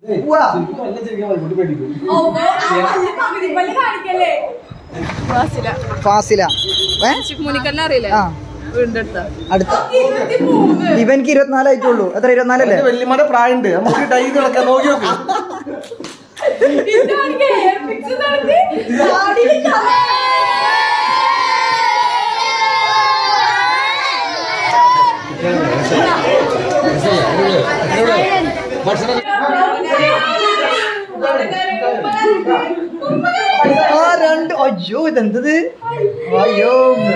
ഉവ്വാ. ഫാസില ഏ മുനിക്കലിനെ അറിയില്ലേ ആ വീടിന്റെ അടുത്താ അടുത്ത ഇവൻക്ക് ഇരുപത്തിനാലായിട്ടുള്ളൂ എത്ര ഇരുപത്തിനാലല്ലേ വല്യമ്മയുടെ പ്രായമുണ്ട് നമുക്ക് ടൈ കിടക്കാൻ നോക്കി നോക്ക് ആ രണ്ട് അയ്യോ ഇതെന്തത് അയ്യോ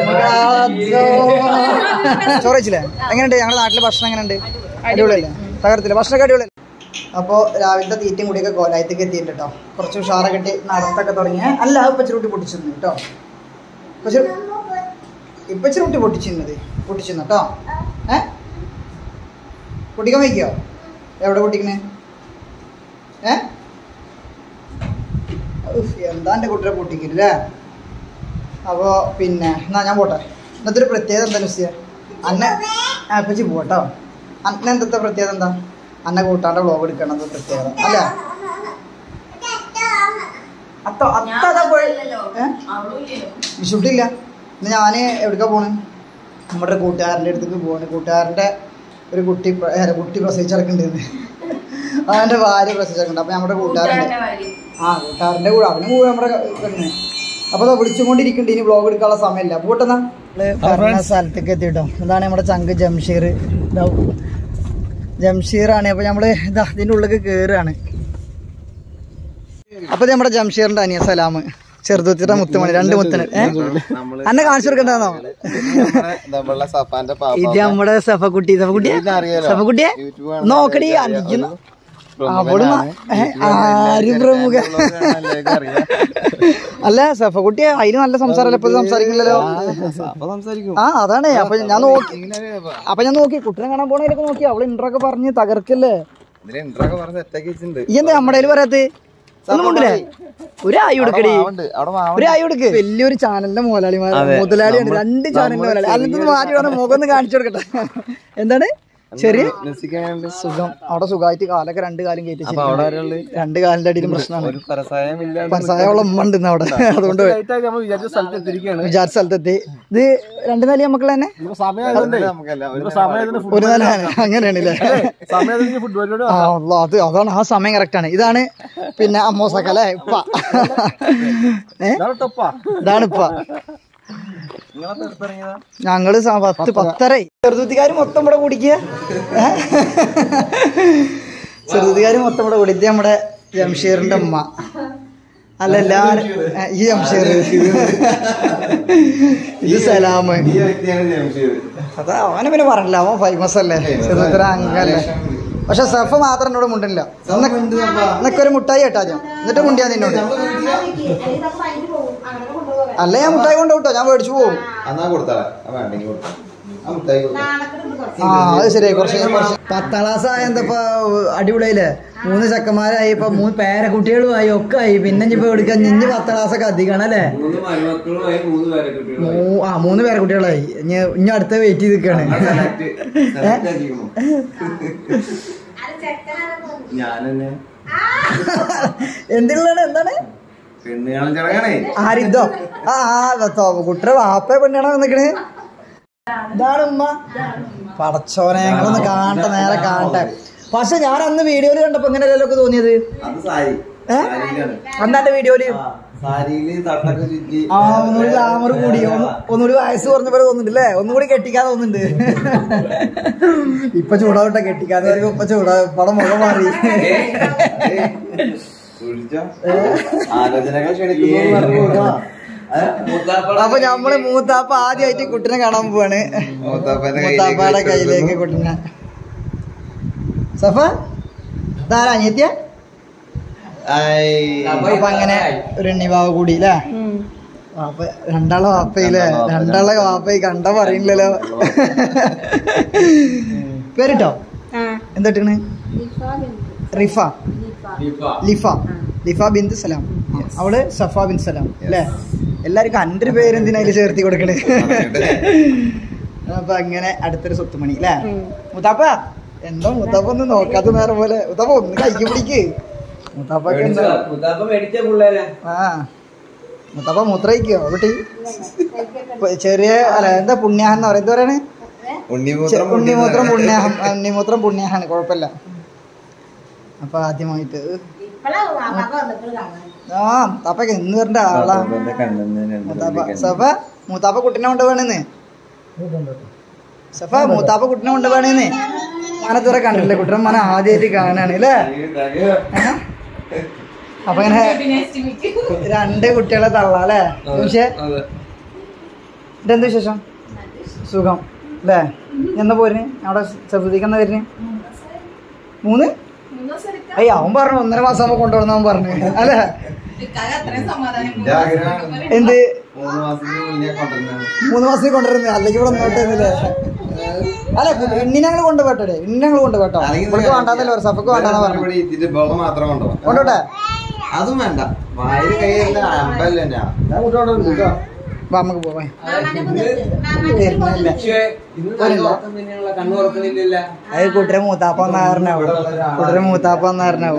ചോറിച്ചില്ലേ എങ്ങനെയുണ്ട് ഞങ്ങളുടെ നാട്ടിലെ ഭക്ഷണം എങ്ങനെയുണ്ട് അടിപൊളിയല്ലേ തകർത്തില്ല ഭക്ഷണമൊക്കെ അടിപൊളിയല്ലേ അപ്പോൾ രാവിലത്തെ തീറ്റയും കൂടിയൊക്കെ കോലായത്തേക്ക് എത്തിയിട്ടുണ്ട് കേട്ടോ കുറച്ച് ഉഷാറൊക്കെ ഇട്ട് നടത്തൊക്കെ തുടങ്ങി അല്ല ഇപ്പം ചുരുട്ടി പൊട്ടിച്ചിരുന്നു കേട്ടോ ഇപ്പം ഇപ്പം ചുരുട്ടി പൊട്ടിച്ചിരുന്നത് പൊട്ടിച്ചിരുന്നു കേട്ടോ ഏ പൊട്ടിക്കാൻ വയ്ക്കോ എവിടെ പൊട്ടിക്കണേ ഏ ഉഫ്, എന്താ എൻ്റെ കുട്ടിയെ പൊട്ടിക്കില്ലേ അപ്പോൾ പിന്നെ എന്നാ ഞാൻ പോട്ടെ ഇന്നത്തെ ഒരു പ്രത്യേകത എന്താ നുസിയ അന്നെ ആ ഇപ്പച്ചി പോട്ടോ അന്ന എന്തത്തെ പ്രത്യേകത എന്താ അന്നെ കൂട്ടാണ്ട് വ്ളോഗ് എടുക്കണത് പ്രത്യേകത അല്ല അത്ത അത്ത അതാ പോയി ഏ വിഷുട്ടില്ല ഇന്ന് ഞാൻ എവിടേക്കാ പോണ് നമ്മുടെ ഒരു കൂട്ടുകാരൻ്റെ അടുത്തേക്ക് പോവാണ് കൂട്ടുകാരൻ്റെ ഒരു കുട്ടി പ്ര- ഏ, കുട്ടി പ്രസവിച്ചിറക്കുന്നുണ്ട് അവൻ്റെ ഭാര്യ പ്രസവിച്ചിറക്കുന്നുണ്ട് അപ്പം നമ്മുടെ കൂട്ടുകാരൻ്റെ ആ കൂട്ടുകാരൻ്റെ കൂടെ അവനും കൂടെ നമ്മുടെ പെണ്ണ് അപ്പോൾ അത് വിളിച്ചുകൊണ്ടിരിക്കുന്നുണ്ട് ഇനി വ്ളോഗ് എടുക്കാനുള്ള സമയമില്ല പോട്ടെന്നാ പറഞ്ഞ സ്ഥലത്തേക്ക് എത്തിട്ടോ ഇതാണ് നമ്മുടെ ചങ്ക് ജംഷീർ ഇതാവും ജംഷീറാണ് അപ്പോൾ നമ്മൾ ഇതാ ഇതിൻ്റെ ഉള്ളിലേക്ക് കയറുകയാണ് അപ്പോൾ ഇത് നമ്മുടെ ജംഷീറിൻ്റെ അനിയ സലാം ചെറുതുത്തിയുടെ മുത്തുമണി രണ്ട് മുത്തന് ഏഹ് അന്നെ കാണിച്ചു കൊടുക്കണ്ടെന്നോ നമ്മളെ സഫാന്റെ ഇത് നമ്മുടെ സഫക്കുട്ടി സഫക്കുട്ടിയെ സഫക്കുട്ടിയെ നോക്കടി അടിക്കുന്നു അവള് ന- ഏ, ആര് പ്രമുഖ അല്ല സഫക്കുട്ടിയെ അതിന് നല്ല സംസാരമല്ല ഇപ്പൊ സംസാരിക്കില്ലല്ലോ സംസാരിക്കും ആ അതാണ് അപ്പൊ ഞാൻ നോക്കി അപ്പൊ ഞാൻ നോക്കി കുട്ടിനെ കാണാൻ പോണേലൊക്കെ നോക്കി അവള് ഇൻട്രോ ഒക്കെ പറഞ്ഞ് തകർക്കല്ലേ ഇതിന് ഇൻട്രൊക്കെ പറഞ്ഞ് സെറ്റാക്കി വെച്ചിട്ടുണ്ട് ഈ എന്താ നമ്മുടെ കയ്യിൽ പറയാത്ത ഒന്നും കൊണ്ടില്ലേ ഒരു ആയി കൊടുക്കടി മാവുണ്ട് അവിടെ മാവുണ്ട് ഒരു ആയി കൊടുക്ക് വലിയൊരു ചാനലിന്റെ മുതലാളിമാർ മുതലാളിയാണ് രണ്ട് ചാനലിന്റെ മുതലാളി അല്ലെങ്കിൽ മാറ്റി വേണം മുഖം ഒന്ന് കാണിച്ചു കൊടുക്കട്ടെ എന്താണ് ചെറിയ നെസിക്കാനുണ്ട് സുഖം അവിടെ സുഖമായിട്ട് കാലൊക്കെ രണ്ട് കാലം കയറ്റി അപ്പൊ അവിടെ ആരുള്ളത് രണ്ട് കാലിന്റെ അടിയിലും പ്രശ്നമാണ് ഒരു പരസായം ഇല്ലാണ്ട് പരസായുള്ള ഉമ്മ ഉണ്ട് ഇന്ന് അവിടെ അതുകൊണ്ട് നമ്മൾ വിചാരിച്ച സ്ഥലത്ത് എത്തിയിരിക്കുകയാണ് വിചാരിച്ച സ്ഥലത്തെത്തി ഇത് രണ്ട് നില നമുക്കുള്ള തന്നെ സമയം നമുക്കല്ല ഒരു സമയം ഒരു നില അങ്ങനെയാണല്ലേ സമയത്തിന് ഫുട്ബോളിനോട് ആ അള്ളാ, അത് അതാണ് ആ സമയം കറക്റ്റ് ആണ് ഇതാണ് പിന്നെ അമ്മോസക്ക അല്ലേ ഇപ്പ ഏ ടൊപ്പാ ഇതാണ് ഇപ്പ നിങ്ങളെ എടുത്തിറങ്ങിയതാ ഞങ്ങള് സ- പത്ത് പത്തര ചെറുതുത്തിക്കാർ മൊത്തം ഇവിടെ കുടിക്കുക ചെറുതുത്തിക്കാർ മൊത്തം ഇവിടെ കുടി ഇത് നമ്മുടെ ജംഷീറിന്റെ അമ്മ അല്ല എല്ലാരും ഏ, ഈ ജംഷീർ ഇത് സലാം ഈ വ്യക്തിയാണ് ജംഷീദ് അതാ അവനെ പിന്നെ പറഞ്ഞില്ല അവൻ ഫേമസ് അല്ലേ ചെറുതുത്തിര അംഗല്ലേ പക്ഷെ സഫ മാത്രം എന്നോട് മുണ്ടില്ല എന്നൊക്കെ ഒരു മുട്ടായി കേട്ടാ ഞാൻ എന്നിട്ട് മുണ്ടിയാ നിന്നോട് അല്ല ഞാൻ മുട്ടായി കൊണ്ടു കേട്ടോ ഞാൻ മേടിച്ചു പോകും എന്നാ കൊടുത്താളെ ആ വേണ്ടെങ്കിൽ കൊടുത്താ ആ മുട്ടായി കൊടുത്താ ആ അത് ശരിയായി കുറച്ച് കുറച്ച് പത്താം ക്ലാസ് ആയ എന്താ ഇപ്പൊ അടിപൊളിയായില്ലേ മൂന്ന് ചക്കന്മാരായി ഇപ്പൊ മൂന്ന് പേരക്കുട്ടികളുമായി ഒക്കെ ആയി പിന്നെ ഇപ്പൊ എടുക്കാൻ ഇഞ്ഞ് പത്താം ക്ലാസ് ഒക്കെ അധികമാണ് അല്ലേ മൂന്ന് മരുമക്കളുമായി മൂന്ന് പേരെ കുട്ടികളും മൂ- ആ മൂന്ന് പേരക്കുട്ടികളായി ഇനി ഇനി അടുത്ത വെയിറ്റ് ചെയ്ത് നിൽക്കാണ് ഞാനെന്നെ എന്തിനാണ് എന്താണ് പെണ്ണ് കാണാൻ ചടങ്ങാണേ ആരിതോ ആ ആ കുട്ടിയുടെ വാപ്പ പെണ്ണാണോ നിക്കണേ ഇതാണ് ഉമ്മ പടച്ചോനെ ഞങ്ങളൊന്ന് കാണട്ടെ നേരെ കാണട്ടെ പക്ഷെ ഞാൻ അന്ന് വീഡിയോയിൽ കണ്ടപ്പോ ഇങ്ങനെയല്ലോ തോന്നിയത് അത് സാരി ഏ? സാരിയിലാണ് അന്നാന്റെ വീഡിയോയില് ആ, സാരിയില് തട്ടൊക്കെ ചുറ്റി ആ ഒന്നുകൂടി ഗ്ലാമർ കൂടി ഒന്ന് ഒന്നുകൂടി വയസ്സ് കുറഞ്ഞ പോലെ തോന്നുന്നുണ്ട് അല്ലേ ഒന്നുകൂടി കെട്ടിക്കാൻ തോന്നുന്നുണ്ട് ഇപ്പൊ ചൂടാവട്ടെ കെട്ടിക്കാന്ന് പറയുമ്പോ ഇപ്പൊ ചൂടാ പടം മുഖം മാറി സൂക്ഷിച്ചോ ആലോചനകൾ ക്ഷണിക്കുന്നു അപ്പൊ നമ്മള് മൂത്താപ്പ ആദ്യമായിട്ട് കുട്ടിനെ കാണാൻ പോവാണ് മൂത്താപ്പന്റെ മൂത്താപ്പയുടെ കയ്യിലേക്ക് കുട്ടിനെ സഫ ഇതാരാ അനിയത്തിയ അപ്പൊ അങ്ങനെ ഒരു എണ്ണിവാവ് കൂടി അല്ലേ വാപ്പ രണ്ടാളെ വാപ്പയില്ലേ രണ്ടാളെ വാപ്പയി കണ്ട പറയില്ലല്ലോ പേരിട്ടോ എന്താ ഇട്ടിക്കണ് റിഫ ലിഫ ലിഫ ബിന്ദു സലാം അവള് സഫ ബിൻ സലാം അല്ലേ എല്ലാവർക്കും അൻ്റെ പേര് എന്തിനാ അതിൽ ചേർത്തി കൊടുക്കണേ അപ്പൊ അങ്ങനെ അടുത്തൊരു സ്വത്തുമണി അല്ലേ മുത്താപ്പ എന്താ മുത്താപ്പ ഒന്ന് നോക്കാത്ത നേരം പോലെ മുത്താപ്പ ഒന്ന് കൈക്ക് പിടിക്ക് മുത്താപ്പൊക്കെ എന്താ മുത്താപ്പ മേടിച്ച പിള്ളേരെ ആ മുത്താപ്പ മൂത്രയിക്കോ കുട്ടി ഇപ്പൊ ചെറിയ അല്ല എന്താ പുണ്യാഹം എന്ന് പറയുന്നത് പറയണേ ഉണ്ണിമൂത്രം ഉണ്ണിമൂത്രം പുണ്യാഹം ആ, ഉണ്ണിമൂത്രം പുണ്യാഹാണ് കുഴപ്പമില്ല അപ്പൊ ആദ്യമായിട്ട് ആ മുത്താപ്പൊക്കെ എന്ന് വരണ്ട ആളാ മുത്താപ്പ സഫ മൂത്താപ്പ കുട്ടിനെ കൊണ്ടുപോകണെന്ന് സഫ മൂത്താപ്പ കുട്ടിനെ കൊണ്ടുപോകണെന്ന് ഞാനതുവരെ കണ്ടില്ല കുട്ടൻ മന ആദ്യമായിട്ട് കാണാണ് അല്ലേ ഏ? അപ്പൊ ഇങ്ങനെ രണ്ട് കുട്ടികളെ തള്ള അല്ലേ പക്ഷേ ഇതെന്ത് വിശേഷം സുഖം അല്ലേ എന്നാ പോരിന് അവിടെ ശ്രദ്ധിക്കുന്ന വരുന്ന് മൂന്ന് അയ്യ അവൻ പറഞ്ഞു ഒന്നര മാസം ആകുമ്പോ കൊണ്ടുവന്ന അവൻ പറഞ്ഞു അല്ലേ എന്റെ ആഗ്രഹമാണ് എന്ത് മൂന്ന് മാസത്തിന് മുന്നേ കൊണ്ടുവന്നത് മൂന്ന് മാസത്തിൽ കൊണ്ടുവരുന്നത് അല്ലെങ്കിൽ ഇവിടെ നോട്ടല്ലേ അല്ല ഇണ്ണി ഞങ്ങൾ കൊണ്ടുപോട്ടെ ഇണ്ണി ഞങ്ങൾ കൊണ്ടുപോട്ടോ ഇവൾക്ക് വേണ്ടാന്നല്ലോ പറഞ്ഞു സഫക്ക് വേണ്ടാന്ന് പറഞ്ഞു ഇവിടെ ഇതിന്റെ ബഹളം മാത്രം കൊണ്ടുപോകാം കൊണ്ടോട്ടെ അതും വേണ്ട വായിൽ കൈയല്ല അമ്പല്ല ഞാൻ വാ നമുക്ക് പോവാം പക്ഷേ ഇന്ന് നല്ല ഉറക്കം തന്നെയാണല്ലോ കണ്ണു തുറക്കുന്നില്ലല്ലോ അത് കുട്ടരെ മൂത്താപ്പ വന്നാറിനാവും കുട്ടരെ മൂത്താപ്പ വന്നാറിനാവും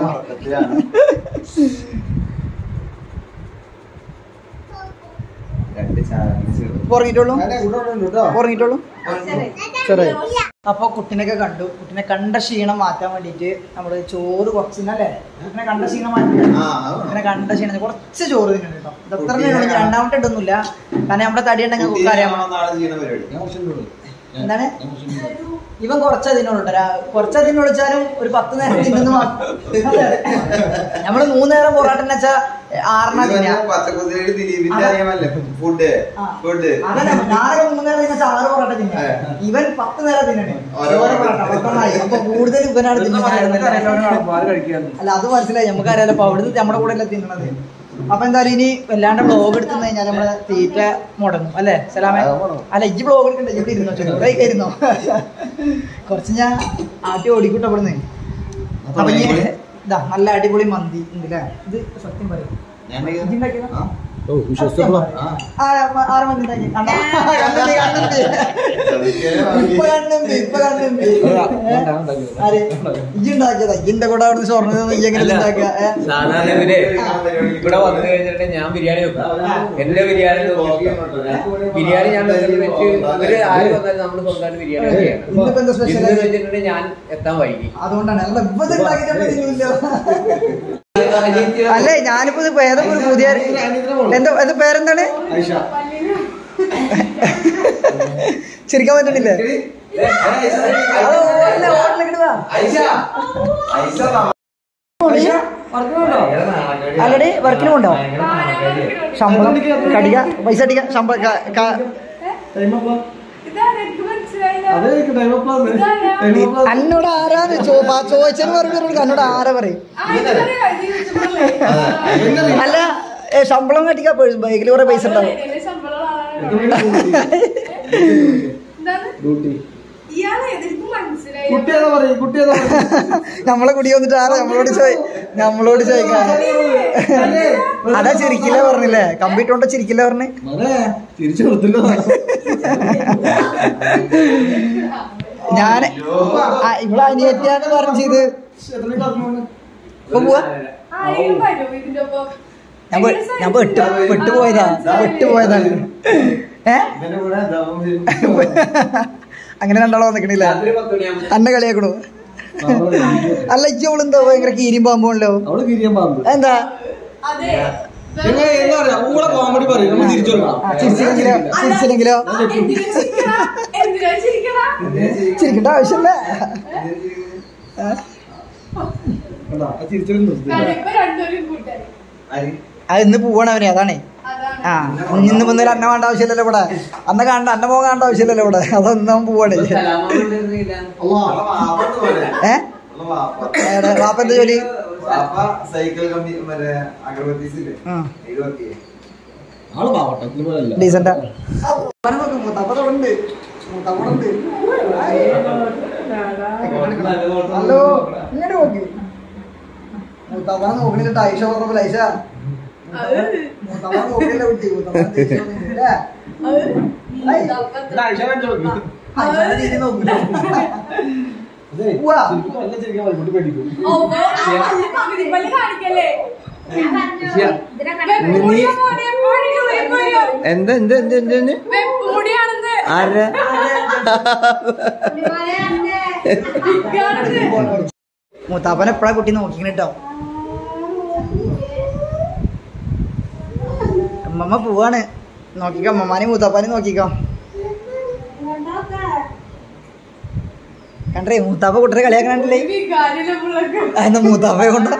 രണ്ട് ചാനൽ ചേർത്ത് ഉറങ്ങിയിട്ടുള്ളൂ ഉറങ്ങിയിട്ടുള്ളൂ ചെറിയ അപ്പൊ കുട്ടിനൊക്കെ കണ്ടു കുട്ടിനെ കണ്ട ക്ഷീണം മാറ്റാൻ വേണ്ടിട്ട് നമ്മള് ചോറ് കുറച്ചിന്നല്ലേ കുട്ടിനെ കണ്ട ക്ഷീണം മാറ്റി ആ അത് വേണം. കുട്ടിനെ കണ്ട ക്ഷീണം കുറച്ച് ചോറ് തിന്നുണ്ട് കേട്ടോ ഇത് അത്ര തന്നെ രണ്ടാമത്തെ ഇട്ടൊന്നുമില്ല കാരണം നമ്മുടെ തടി ഉണ്ടെങ്കിൽ കുട്ടീനെ അറിയാം നമ്മള് നാളെ ചെയ്യുന്ന പരിപാടി എന്താണ് ഇവൻ കുറച്ചതിനോട് കുറച്ചതിനോട് വെച്ചാലും ഒരു പത്ത് നേരം തിന്നുന്ന നമ്മള് മൂന്ന് നേരം പൊറാട്ടന്ന് വെച്ചാ ആറെണ്ണ തിന്നാ പച്ചക്കുതിരയുടെ ദിലീപിന്റെ അറിയാമല്ലേ ഫുഡ് ആ. ഫുഡ് അതല്ല ഞാനൊക്കെ മൂന്ന് നേരം തിന്ന ആറ് പൊറാട്ട തിന്നാ ഏ. ഇവൻ പത്ത് നേരം തിന്നണേ ഓരോ ഓരോ പൊറാട്ട പത്തെണ്ണമായി അപ്പൊ കൂടുതൽ ഇവനാണ് തിന്നുന്നത് അല്ല അത് മനസ്സിലായി നമുക്ക് അറിയാലോ അപ്പൊ അവിടുന്ന് നമ്മുടെ കൂടെ അല്ലേ തിന്നണത് അപ്പൊ എന്തായാലും ഇനി വല്ലാണ്ട് ബ്ലോഗ് എടുത്തു കഴിഞ്ഞാൽ നമ്മള് തീറ്റ മുടങ്ങും അല്ലേ സലാമേ അല്ല ഇജ്ജ് ബ്ലോഗ് എടുക്കണ്ട ഇവിടെ ഇരുന്നോ ഇവിടെ ഇരുന്നോ കുറച്ച് ഞാൻ ആട്ടി ഓടിക്കൂട്ടോ അവിടുന്ന് അപ്പൊ ഇനി ഇതാ നല്ല അടിപൊളി മന്തി ഉണ്ട് അല്ലേ ഇത് സത്യം പറയും ഞാൻ ഇജ്ജ് ഉണ്ടാക്കിയതാ? ആ. സത്യം പറയും. ആ. ആരാ മ- ആരാ മന്തി ഉണ്ടാക്കി? കണ്ടോ? കണ്ണുമ്പി, കണ്ണുമ്പി. ഇപ്പൊ കണ്ണുമ്പി, ഇപ്പൊ കണ്ണുമ്പി. ആര്? ഇജ്ജ് ഉണ്ടാക്കിയതാ ഇജ്ജിന്റെ കൂടെ അവിടുന്ന് സ്വർണ്ണം ഇയ്യ് എങ്ങനെ ഉണ്ടാക്കുക ഏ? സാധാരണ ഇവര് ഇവിടെ വന്നു കഴിഞ്ഞിട്ട് ഞാൻ ബിരിയാണി വെക്കും എന്റെ ബിരിയാണി നോക്കാം ബിരിയാണി ഞാൻ വെച്ചിട്ട് വെച്ച് ഇവര് ആര് വന്നാലും നമ്മൾ സ്വന്തമായിട്ട് ബിരിയാണി വെക്കുകയാണ് ഇന്നിപ്പോ എന്താ സ്പെഷ്യൽ ഇന്ന് വെച്ചിട്ടുണ്ടെങ്കിൽ ഞാൻ എത്താൻ വൈകി അതുകൊണ്ടാണ് അല്ല ഇപ്പൊ ഇത് ഉണ്ടാക്കിയിട്ട് തിന്നില്ല അല്ലേ ഞാനിപ്പോ ഇത് ഏതൊക്കെ ഒരു പുതിയ എന്താ ഇത് പേരെന്താണ് ചിരിക്കാൻ പറ്റണില്ലേ അത് ഓടല്ലേ, ഓടലേക്ക് വാ. ആൾറെഡി വർക്കിന് കൊണ്ടോ ശമ്പളം കടിക പൈസ അടിക്ക ശമ്പളം ക- ക- അന്നോട് ആരാന്ന് ചോ- പാ- ചോദിച്ചെന്ന് പറഞ്ഞു അന്നോട് ആരാ പറയും അല്ല ഏ, ശമ്പളം കട്ടിക്ക ബൈക്കിൽ കുറെ പൈസ ഉണ്ടാവും നമ്മളെ കുടി വന്നിട്ട് ആരാ നമ്മളോട് ചോയ് നമ്മളോട് ചോദിക്കാൻ അതാ ചിരിക്കില്ല പറഞ്ഞില്ലേ കമ്പ്യൂട്ടർ കൊണ്ട് ചിരിക്കില്ല പറഞ്ഞ് തിരിച്ചു കൊടുത്തില്ല ഞാൻ ഇവിടെ അനിയത്തിയാന്ന് പറഞ്ഞു ചെയ്ത് ഇപ്പൊ പോവാ ഞാൻ വെ- ഞാൻ വെട്ട് വെട്ട് പോയതാ വെട്ട് പോയതാണ് ഏ ഇവന്റെ കൂടെ ദമം വരും. അങ്ങനെ രണ്ടാളോ നിക്കണില്ല രാത്രി പത്ത് മണിയാകുമ്പോൾ അന്നെ കളിയാക്കണു അല്ല ഇജ്ജ് അവളെന്താ ഭയങ്കര കീരിയും പാമ്പോണല്ലോ അവള് കിരിയാൻ പാമ്പ് എന്താ എങ്ങനെ എന്താ പറയാ ഊളെ കോമഡി പറയും നമ്മൾ തിരിച്ചു കൊടുക്കണം ആ, ചിരിച്ചില്ലെങ്കിലോ ചിരിച്ചില്ലെങ്കിലോ ചിരിക്കേണ്ട ആവശ്യമില്ല ഏ? തിരിച്ചു നിർത്തി ആര്? അത് ഇന്ന് പോവാണ് അവനെ അതാണേ ആ ഇന്ന് മുന്നേ അന്ന വേണ്ട ആവശ്യമില്ലല്ലോ ഇവിടെ അന്ന കാണണ്ട അന്ന പോകാൻ കാണേണ്ട ആവശ്യമില്ലല്ലോ ഇവിടെ അതൊന്നും അവൻ പോവാണ് സലാമുണ്ടായിരുന്നില്ല അവളെ വാപ്പ പോലെ. ഏ അവളെ വാപ്പ. എവിടെ? വാപ്പ എന്താ ജോലി വാപ്പ സൈക്കിൾ കമ്പനി മറ്റേ അഗർബത്തീസില്ലേ ആ അതിൽ വർക്ക് ചെയ്യും ആള് പാവട്ടത്തിൽ പോലെ അല്ല ഡീസന്റാ ഹലോ ഇങ്ങോട്ട് നോക്കി മുത്തവനെ നോക്കണില്ല ഐഷ പറഞ്ഞ ഐഷ മുത്തവനെ നോക്കണില്ല കുട്ടി മുത്തവനെ ദേഷ്യം വന്നിട്ടില്ല. ഏയ്, ഐഷനെ തിരി നോക്കൂല. ഉവ്വാ. എന്താ എന്ത് എന്ത് എന്ത് എന്ത് ആരാ മൂത്താപ്പൻ എപ്പോഴാ കുട്ടി നോക്കിക്കണ കേട്ടോ അമ്മമ്മ പോവാണ് നോക്കിക്കോ അമ്മമാനെ മൂത്താപ്പാനെ നോക്കിക്കോ കണ്ടേ മൂത്താപ്പ കുട്ടിയെ കളിയാക്കണില്ലേ എന്താ മൂത്താപ്പയെ കൊണ്ട്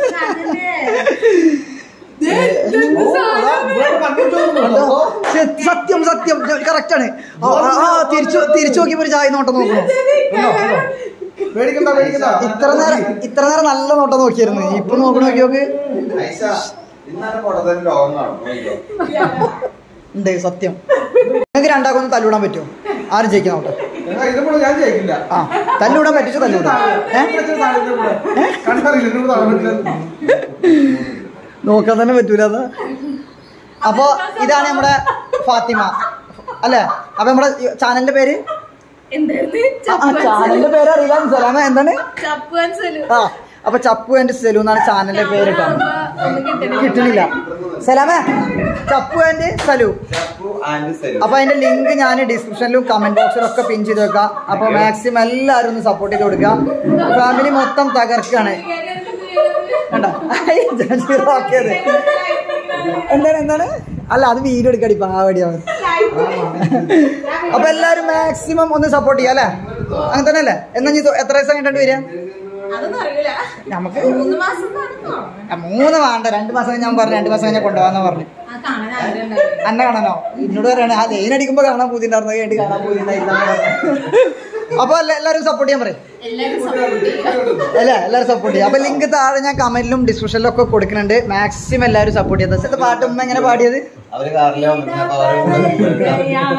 കണ്ടോ? സ- സത്യം സത്യം കറക്റ്റ് ആണ് ആ, ആ, ആ, തിരിച്ചു തിരിച്ചു നോക്കിയപ്പോ ഒരു ചായ നോട്ടം നോക്കണം പേടിക്കണ്ട പേടിക്കണ്ട ഇത്ര നേരം ഇത്ര നേരം നല്ല നോട്ടം നോക്കിയായിരുന്നു ഇപ്പൊ നോക്കണ നോക്കി നോക്ക് ഐസ ഇന്നാണ് കൊടത്തന്നെ രോഗം കാണും നോക്കിക്കോ. ഉണ്ട് സത്യം നിങ്ങൾക്ക് രണ്ടാക്കൊന്നും തല്ലിവിടാൻ പറ്റുമോ ആരും ജയിക്കാൻ നോട്ടെ എന്നാ ഇതിപ്പോ ഞാൻ ജയിക്കില്ല ആ തല്ലിവിടാൻ പറ്റിച്ചു തല്ലിവിടാം ഏ കണ്ടറിയില്ല എന്നോട് താഴെ പറ്റില്ല നോക്കാൻ തന്നെ പറ്റൂല അത് അപ്പോ ഇതാണ് നമ്മുടെ ഫാത്തിമ അല്ലേ അപ്പൊ നമ്മുടെ ചാനലിന്റെ പേര് ആ ചാനലിന്റെ പേര് അറിയില്ല സലാമ എന്താണ് ആ അപ്പൊ ചപ്പു ആൻഡ് സെലു എന്നാണ് ചാനലിന്റെ പേര് കേട്ടോ കിട്ടണില്ല സലാമേ ചപ്പു ആൻഡ് സലു ചപ്പു ആൻഡ് സെലു. അപ്പൊ അതിന്റെ ലിങ്ക് ഞാൻ ഡിസ്ക്രിപ്ഷനിലും കമന്റ് ബോക്സിലും ഒക്കെ പിൻ ചെയ്ത് വെക്കാം അപ്പൊ മാക്സിമം എല്ലാവരും ഒന്ന് സപ്പോർട്ട് ചെയ്ത് കൊടുക്കാം ഫാമിലി മൊത്തം തകർക്കാണ് കണ്ടോ ഓക്കേത് എന്താണ് എന്താണ് അല്ല അത് വീഡിയോ എടുക്കടി പാവടിയാണ് അപ്പൊ എല്ലാരും മാക്സിമം ഒന്ന് സപ്പോർട്ട് ചെയ്യാം അല്ലേ അങ്ങനെ തന്നെ അല്ലേ എന്നാ ഇനി ഇത് എത്ര ദിവസം കഴിഞ്ഞിട്ട് വരിക നമുക്ക് ആ, മൂന്ന് വേണ്ട രണ്ട് മാസം കഴിഞ്ഞ് ഞാൻ പറഞ്ഞു രണ്ട് മാസം കഴിഞ്ഞാൽ കൊണ്ടുപോകാന്ന് പറഞ്ഞു അന്നെ കാണാനോ എന്നോട് പറയണേ ആ ലൈൻ അടിക്കുമ്പോ കാണാൻ പൂതിണ്ടായിരുന്നു കേട്ട് കാണാൻ പൂതിണ്ടായില്ല അപ്പൊ എല്ലാ- എല്ലാവരും സപ്പോർട്ട് ചെയ്യാൻ പറയും അല്ല എല്ലാവരും സപ്പോർട്ട് ചെയ്യാം അപ്പൊ ലിങ്ക് താഴെ ഞാൻ കമന്റിലും ഡിസ്ക്രിപ്ഷനിലും ഒക്കെ കൊടുക്കുന്നുണ്ട് മാക്സിമം എല്ലാവരും സപ്പോർട്ട് ചെയ്തത് ഇത് പാട്ട് ഉമ്മ എങ്ങനെ പാടിയത് അവര് കാറിലെ വന്നിട്ട് അപ്പൊ അവരെ കൂടെ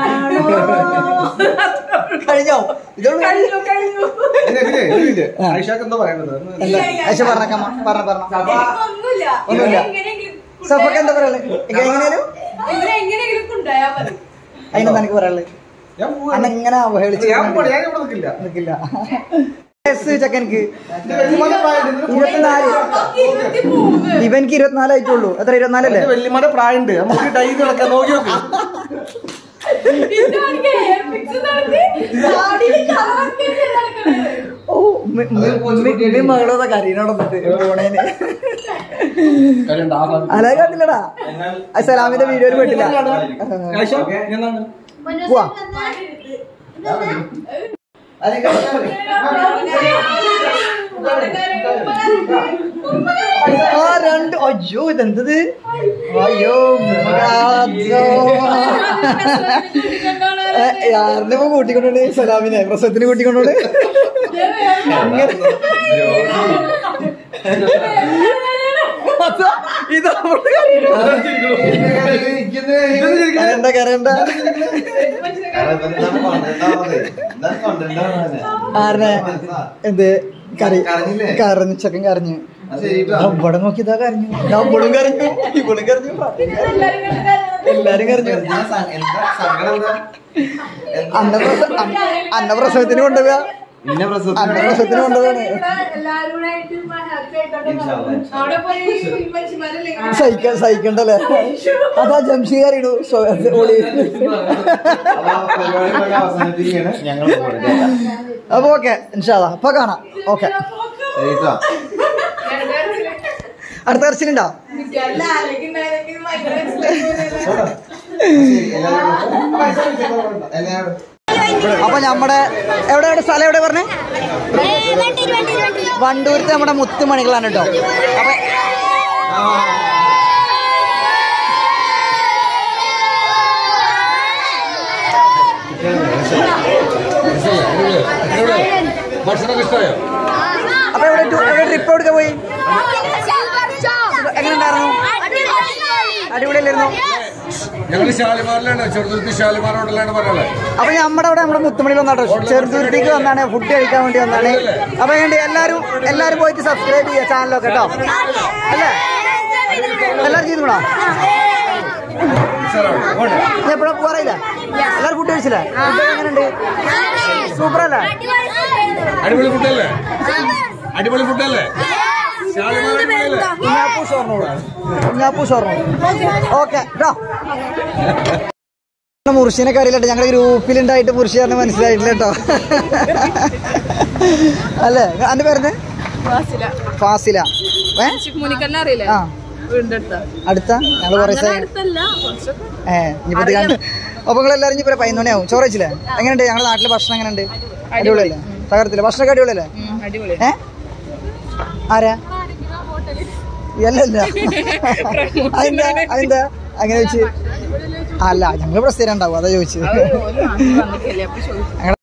കഴിഞ്ഞോ ഇതോട് ഐഷാക്ക് എന്താ പറയണ്ടത് എന്താ പക്ഷെ പറഞ്ഞേക്കാം പറഞ്ഞ പറഞ്ഞ ഒന്നുമില്ല സഫക്ക് എന്താ പറയാനുള്ളത് എങ്ങനെയാലും അതിനെന്താ എനിക്ക് പറയാനുള്ളത് ഞാൻ പോവാ. അന്ന ഇങ്ങനെ അവഹേളിച്ച് ഞാൻ പോവാ, ഞാൻ ഇവിടെ നിൽക്കില്ല നിൽക്കില്ല വയസ്സ് ചെക്കനിക്ക് വല്യമ്മയുടെ പ്രായമുണ്ട്. ഇരുപത്തിനാല് ഇവനിക്ക് ഇരുപത്തിനാല് ആയിട്ടുള്ളൂ എത്ര ഇരുപത്തിനാലല്ലേ എന്റെ വല്യമ്മയുടെ പ്രായമുണ്ട് നമുക്ക് ഡൈരി നടക്കാൻ നോക്കി നോക്ക് ഓ മകളോടെ കരീനോട് വന്നിട്ട് പോണേന് അല്ല കണ്ടില്ലടാ അത് സലാമിന്റെ വീഡിയോയിൽ പെട്ടില്ല ഐഷ എന്താണ് പോവാ ആ രണ്ട് അയ്യോ ഇതെന്തത് അയ്യോ മകാജോ. ഏ, ആരിനെ കൂട്ടിക്കൊണ്ടോണ്ട് സലാമിനെ പ്രസവത്തിന് കൂട്ടിക്കൊണ്ടോണ്ട് അതാ, ഇതാ അവള് കരയുന്നു. കരയണ്ട കരയണ്ട ആരനെ എന്ത് കറി കരഞ്ഞില്ലേ? കരഞ്ഞു ചെക്കൻ കരഞ്ഞു ഇവിടെ നോക്കിയതാ കരഞ്ഞു ഞാൻ ഇവളും കരഞ്ഞു ഇവളും കരഞ്ഞു എല്ലാരും കരഞ്ഞു അന്നപ്രസ അന്ന- അന്നപ്രസവത്തിന് കൊണ്ടുപോവാ പിന്നെ പ്രസവത്തിന് അന്നപ്രസവത്തിന് കൊണ്ടുപോവാണ് സഹിക്ക സഹിക്കണ്ടല്ലേ അതാ ജംഷീർ അറിയണു ഓളി അവസാനിപ്പിക്കുകയാണ് ഞങ്ങൾ അപ്പൊ ഓക്കെ ഇൻഷാല്ല അപ്പൊ കാണാം ഓക്കെ ശരിട്ടോ അടുത്ത കർച്ചിലുണ്ടോ എല്ലാവരും അപ്പൊ നമ്മുടെ എവിടെ എവിടെ സ്ഥലം എവിടെ പറഞ്ഞേ വണ്ടൂരത്തെ നമ്മുടെ മുത്തുമണികളാണ് കേട്ടോ അപ്പൊ അപ്പൊ എവിടെ ടു- എവിടെ ട്രിപ്പ് എവിടെ പോയി എങ്ങനെ ഉണ്ടായിരുന്നു അടിപൊളിയല്ലായിരുന്നു ഞങ്ങള് ഷാലിമാറിലാണ് ചെറുതുരുത്തി ഷാലിമാർ ഹോട്ടലാണ് പറയാനുള്ളത് അപ്പൊ നമ്മുടെ അവിടെ നമ്മുടെ മുത്തുമണിയിൽ വന്നാട്ടോ ചെറുതുരുത്തിക്ക് വന്നാണ് ഫുഡ് കഴിക്കാൻ വേണ്ടി വന്നാണ് അപ്പൊ വേണ്ടി എല്ലാരും എല്ലാരും പോയിട്ട് സബ്സ്ക്രൈബ് ചെയ്യുക ചാനലൊക്കെ കേട്ടോ അല്ലേ എല്ലാരും ചെയ്തുകൂടാ നീ എപ്പോഴാ പോകാറില്ല എല്ലാവരും ഫുഡ് കഴിച്ചില്ലേ ഫുഡ് എങ്ങനെയുണ്ട് സൂപ്പർ അല്ലേ അടിപൊളി ഫുഡല്ലേ അടിപൊളി ഫുഡല്ലേ ഷാലിമാർ അടിപൊളിയല്ലേ കുഞ്ഞാപ്പൂ ഷോർണോട് കുഞ്ഞാപ്പൂ ഷോർണോട് ഓക്കെ കേട്ടോ മുർഷിനെ അറിയില്ല ഞങ്ങളുടെ ഗ്രൂപ്പിലുണ്ടായിട്ട് മുർഷി പറഞ്ഞ് മനസ്സിലായിട്ടില്ല കേട്ടോ അല്ലേ എന്റെ പേരുന്ന് ഫാസില ഏ മുനിക്കന്നെ അറിയില്ലേ ആ വീടിന്റെ അടുത്ത അടുത്ത ഞങ്ങൾ കുറേ ദിവസം അടുത്തല്ല കുറച്ചൊക്കെ ഏ ഇനിയിപ്പോ ഇത് കണ്ട് അപ്പൊ നിങ്ങൾ എല്ലാവരും ഇപ്പൊ പതിനൊന്ന് മണിയാവും ചോറ് വെച്ചില്ലേ എങ്ങനെയുണ്ട് ഞങ്ങളുടെ നാട്ടിലെ ഭക്ഷണം എങ്ങനെയുണ്ട് അടിപൊളിയല്ലേ തകർത്തില്ല ഭക്ഷണമൊക്കെ അടിപൊളിയല്ലേ അടിപൊളി ഏ ആരാ അല്ലല്ല അതെന്താ അതെന്താ അങ്ങനെ ചോദിച്ചു അല്ല ഞങ്ങൾ പ്രസ്ഥിരം ഉണ്ടാവും അതാ ചോദിച്ചത് വന്നിട്ടില്ലേ അപ്പൊ ചോദിച്ചു